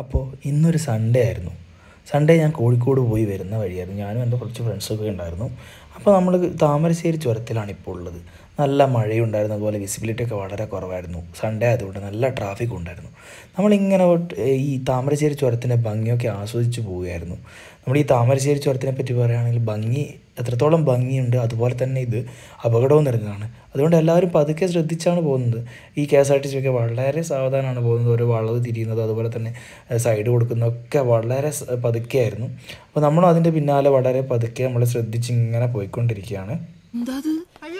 അപ്പോൾ ഇന്നൊരു സൺഡേ ആയിരുന്നു സൺഡേ ഞാൻ കോഴിക്കോട് പോയി വരുന്ന വഴിയായിരുന്നു ഞാനും എൻ്റെ കുറച്ച് ഫ്രണ്ട്സൊക്കെ ഉണ്ടായിരുന്നു അപ്പോൾ നമ്മൾ താമരശ്ശേരി ചുരത്തിലാണ് ഇപ്പോൾ ഉള്ളത് നല്ല മഴയുണ്ടായിരുന്നു അതുപോലെ വിസിബിലിറ്റി ഒക്കെ വളരെ കുറവായിരുന്നു സൺഡേ ആയതുകൊണ്ട് നല്ല ട്രാഫിക് ഉണ്ടായിരുന്നു നമ്മളിങ്ങനെ ഒട്ട് ഈ താമരശ്ശേരി ചുരത്തിൻ്റെ ഭംഗിയൊക്കെ ആസ്വദിച്ച് പോവുകയായിരുന്നു നമ്മൾ ഈ താമരശ്ശേരി ചുരത്തിനെ പറ്റി പറയുകയാണെങ്കിൽ ഭംഗി എത്രത്തോളം ഭംഗിയുണ്ട് അതുപോലെ തന്നെ ഇത് അപകടവും നിറഞ്ഞതാണ് അതുകൊണ്ട് എല്ലാവരും പതുക്കെ ശ്രദ്ധിച്ചാണ് പോകുന്നത് ഈ K S R T C ഒക്കെ വളരെ സാവധാനമാണ് പോകുന്നത് ഒരു വളവ് തിരിയുന്നത് അതുപോലെ തന്നെ സൈഡ് കൊടുക്കുന്നതൊക്കെ വളരെ സ- പതുക്കെയായിരുന്നു അപ്പോൾ നമ്മളും അതിൻ്റെ പിന്നാലെ വളരെ പതുക്കെ നമ്മൾ ശ്രദ്ധിച്ച് ഇങ്ങനെ പോയിക്കൊണ്ടിരിക്കുകയാണ് എന്താ അത്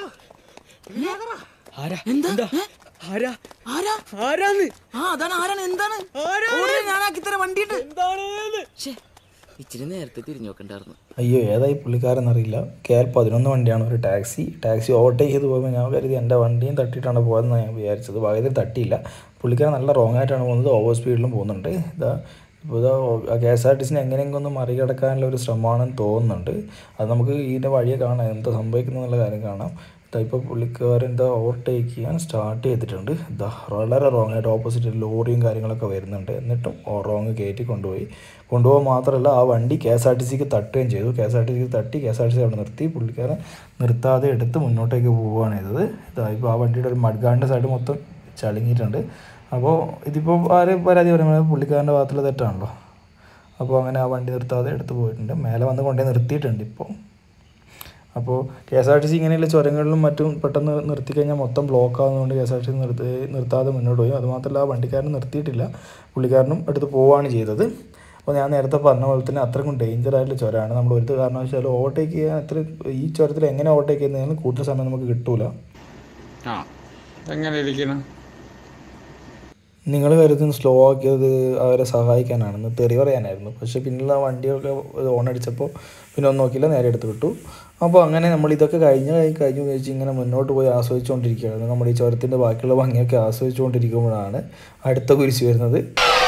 ആരാ എന്താ ഏ? ആരാ ആരാ ആരാന്ന് ആ അതാണ് ആരാണ് എന്താണ് ആരാണ്? ഓടില്ല, ഞാനാക്കി തരാം വണ്ടിയിട്ട് എന്താണ് ശ്ശേ, ഇച്ചിരി നേരത്തെ തിരിഞ്ഞു നോക്കണ്ടായിരുന്നു അയ്യോ ഏതായി പുള്ളിക്കാരെന്നറിയില്ല കെ എൽ പതിനൊന്ന് വണ്ടിയാണ് ഒരു ടാക്സി ടാക്സി ഓവർടേക്ക് ചെയ്ത് പോകുമ്പോൾ ഞാൻ കരുതി എൻ്റെ വണ്ടിയും തട്ടിയിട്ടാണ് പോയതെന്ന് ഞാൻ വിചാരിച്ചത് ഭാഗ്യത്തിൽ തട്ടിയില്ല പുള്ളിക്കാരൻ നല്ല റോങ് ആയിട്ടാണ് പോകുന്നത് ഓവർ സ്പീഡിലും പോകുന്നുണ്ട് ഇതാ ഇപ്പോൾ ഇതാ കെ എസ് ആർ ടി സിനെ എങ്ങനെയെങ്കിലും ഒന്ന് മറികടക്കാനുള്ള ഒരു ശ്രമമാണെന്ന് തോന്നുന്നുണ്ട് അത് നമുക്ക് ഇതിൻ്റെ വഴിയെ കാണാം എന്താ സംഭവിക്കുന്നു എന്നുള്ള കാര്യം കാണാം ഇതാ ഇപ്പോൾ പുള്ളിക്കാരൻ എന്താ ഓവർടേക്ക് ചെയ്യാൻ സ്റ്റാർട്ട് ചെയ്തിട്ടുണ്ട് ഇതാ വളരെ റോങ് ആയിട്ട് ഓപ്പോസിറ്റ് ലോറിയും കാര്യങ്ങളൊക്കെ വരുന്നുണ്ട് എന്നിട്ടും റോങ് കയറ്റി കൊണ്ടുപോയി കൊണ്ടുപോകാൻ മാത്രമല്ല ആ വണ്ടി കെ എസ് ആർ ടി സിക്ക് തട്ടുകയും ചെയ്തു കെ എസ് ആർ ടി സിക്ക് തട്ടി K S R T C അവിടെ നിർത്തി പുള്ളിക്കാരൻ നിർത്താതെ എടുത്ത് മുന്നോട്ടേക്ക് പോവുകയാണ് ചെയ്തത് ഇതാ ഇപ്പോൾ ആ വണ്ടിയുടെ ഒരു മഡ്ഗാർഡിൻ്റെ സൈഡ് മൊത്തം ചളുങ്ങിയിട്ടുണ്ട് അപ്പോൾ ഇതിപ്പോൾ ആര് പരാതി പറയുന്നത് പുള്ളിക്കാരൻ്റെ ഭാഗത്തുള്ള തെറ്റാണല്ലോ അപ്പോൾ അങ്ങനെ ആ വണ്ടി നിർത്താതെ എടുത്ത് പോയിട്ടുണ്ട് മേലെ വന്ന് കൊണ്ടേ നിർത്തിയിട്ടുണ്ട് ഇപ്പോൾ അപ്പോൾ K S R T C ഇങ്ങനെയുള്ള ചുരങ്ങളിലും മറ്റും പെട്ടെന്ന് നിർത്തി കഴിഞ്ഞാൽ മൊത്തം ബ്ലോക്ക് ആകുന്നതുകൊണ്ട് K S R T C നിർത്തി നിർത്താതെ മുന്നോട്ട് പോയി അതുമാത്രമല്ല ആ വണ്ടിക്കാരൻ നിർത്തിയിട്ടില്ല പുള്ളിക്കാരനും എടുത്ത് പോവുകയാണ് ചെയ്തത് അപ്പോൾ ഞാൻ നേരത്തെ പറഞ്ഞ പോലെ തന്നെ അത്രക്കും ഡേഞ്ചർ ആയിട്ടുള്ള ചുരമാണ് നമ്മൾ ഒരു കാരണവശാലും ഓവർടേക്ക് ചെയ്യാൻ അത്ര ഈ ചുരത്തിൽ എങ്ങനെ ഓവർടേക്ക് ചെയ്യുന്നതിന് കൂടുതൽ സമയം നമുക്ക് കിട്ടൂല ആ എങ്ങനെ ഇരിക്കണം നിങ്ങൾ കരുതുന്ന സ്ലോ ആക്കിയത് അവരെ സഹായിക്കാനാണെന്ന് തെറി പറയാനായിരുന്നു പക്ഷേ പിന്നുള്ള വണ്ടിയൊക്കെ ഓൺ അടിച്ചപ്പോൾ പിന്നെ ഒന്നും നോക്കിയില്ല നേരെ എടുത്ത് വിട്ടു അപ്പോൾ അങ്ങനെ നമ്മൾ ഇതൊക്കെ കഴിഞ്ഞ കഴിഞ്ഞ് കഴിഞ്ഞു കഴിച്ച് ഇങ്ങനെ മുന്നോട്ട് പോയി ആസ്വദിച്ചുകൊണ്ടിരിക്കുകയാണ് നമ്മൾ ഈ ചുരത്തിൻ്റെ ബാക്കിയുള്ള ഭംഗിയൊക്കെ ആസ്വദിച്ചുകൊണ്ടിരിക്കുമ്പോഴാണ് അടുത്ത കുരിശ് വരുന്നത്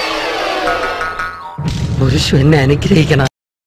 പുരുഷ എന്നെ അനുഗ്രഹിക്കണം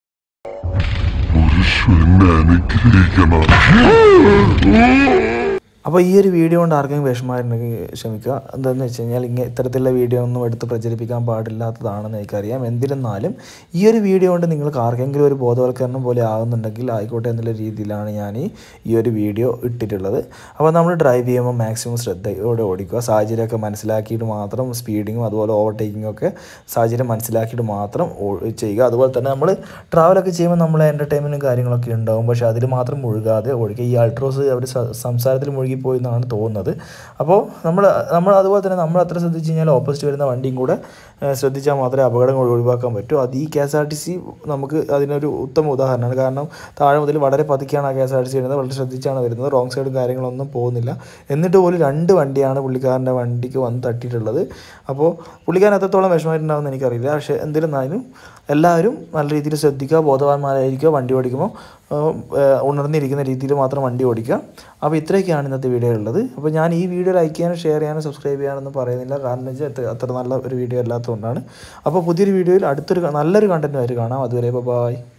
അപ്പോൾ ഈ ഒരു വീഡിയോ കൊണ്ട് ആർക്കെങ്കിലും വിഷമമായിട്ടുണ്ടെങ്കിൽ ക്ഷമിക്കുക എന്താണെന്ന് വെച്ച് കഴിഞ്ഞാൽ ഇങ്ങനെ ഇത്തരത്തിലുള്ള വീഡിയോ ഒന്നും എടുത്ത് പ്രചരിപ്പിക്കാൻ പാടില്ലാത്തതാണെന്ന് എനിക്കറിയാം എന്നിരുന്നാലും ഈ ഒരു വീഡിയോ കൊണ്ട് നിങ്ങൾക്ക് ആർക്കെങ്കിലും ഒരു ബോധവൽക്കരണം പോലെ ആകുന്നുണ്ടെങ്കിൽ ആയിക്കോട്ടെ എന്നുള്ള രീതിയിലാണ് ഞാൻ ഈ ഈ ഒരു വീഡിയോ ഇട്ടിട്ടുള്ളത് അപ്പോൾ നമ്മൾ ഡ്രൈവ് ചെയ്യുമ്പോൾ മാക്സിമം ശ്രദ്ധയോടെ ഓടിക്കുക സാഹചര്യമൊക്കെ മനസ്സിലാക്കിയിട്ട് മാത്രം സ്പീഡിങ്ങും അതുപോലെ ഓവർടേക്കിങ്ങും ഒക്കെ സാഹചര്യം മനസ്സിലാക്കിയിട്ട് മാത്രം ഓ- ചെയ്യുക അതുപോലെ തന്നെ നമ്മൾ ട്രാവലൊക്കെ ചെയ്യുമ്പോൾ നമ്മൾ എൻ്റർടൈൻമെൻറ്റും കാര്യങ്ങളൊക്കെ ഉണ്ടാവും പക്ഷേ അതിൽ മാത്രം മുഴുകാതെ ഓടിക്കുക ഈ അൾട്രോസ് അവർ സംസാരത്തിൽ മുഴുകിപ്പോയി എന്നാണ് തോന്നുന്നത് അപ്പോൾ നമ്മൾ നമ്മൾ അതുപോലെ തന്നെ നമ്മൾ അത്ര ശ്രദ്ധിച്ച് കഴിഞ്ഞാൽ ഓപ്പോസിറ്റ് വരുന്ന വണ്ടിയും കൂടെ ഏഹ്, ശ്രദ്ധിച്ചാൽ മാത്രമേ അപകടങ്ങൾ ഒഴിവാക്കാൻ പറ്റൂ അത് ഈ K S R T C നമുക്ക് അതിനൊരു ഉത്തമ ഉദാഹരണമാണ് കാരണം താഴെ മുതൽ വളരെ പതുക്കെയാണ് ആ K S R T C വരുന്നത് വളരെ ശ്രദ്ധിച്ചാണ് വരുന്നത് റോങ് സൈഡും കാര്യങ്ങളൊന്നും പോകുന്നില്ല എന്നിട്ട് പോലും രണ്ട് വണ്ടിയാണ് പുള്ളിക്കാരൻ്റെ വണ്ടിക്ക് വന്ന് തട്ടിയിട്ടുള്ളത് അപ്പോൾ പുള്ളിക്കാരൻ എത്രത്തോളം വിഷമമായിട്ടുണ്ടാകുമെന്ന് എനിക്കറിയില്ല പക്ഷേ എന്തിരുന്നാലും എല്ലാവരും നല്ല രീതിയിൽ ശ്രദ്ധിക്കുക ബോധവാന്മാരായിരിക്കുക വണ്ടി ഓടിക്കുമ്പോൾ ഏഹ്, ഏഹ്, ഉണർന്നിരിക്കുന്ന രീതിയിൽ മാത്രം വണ്ടി ഓടിക്കുക അപ്പോൾ ഇത്രയൊക്കെയാണ് ഇന്നത്തെ വീഡിയോ ഉള്ളത് അപ്പോൾ ഞാൻ ഈ വീഡിയോ ലൈക്ക് ചെയ്യാനും ഷെയർ ചെയ്യാനും സബ്സ്ക്രൈബ് ചെയ്യാനൊന്നും പറയുന്നില്ല കാരണം എന്ന് വെച്ചാൽ അത്ര- അത്ര നല്ല ഒരു വീഡിയോ അല്ലാത്തതുകൊണ്ടാണ് അപ്പോൾ പുതിയൊരു വീഡിയോയിൽ അടുത്തൊരു നല്ലൊരു കണ്ടൻറ്റുമായിട്ട് കാണാം അതുവരെ ബൈ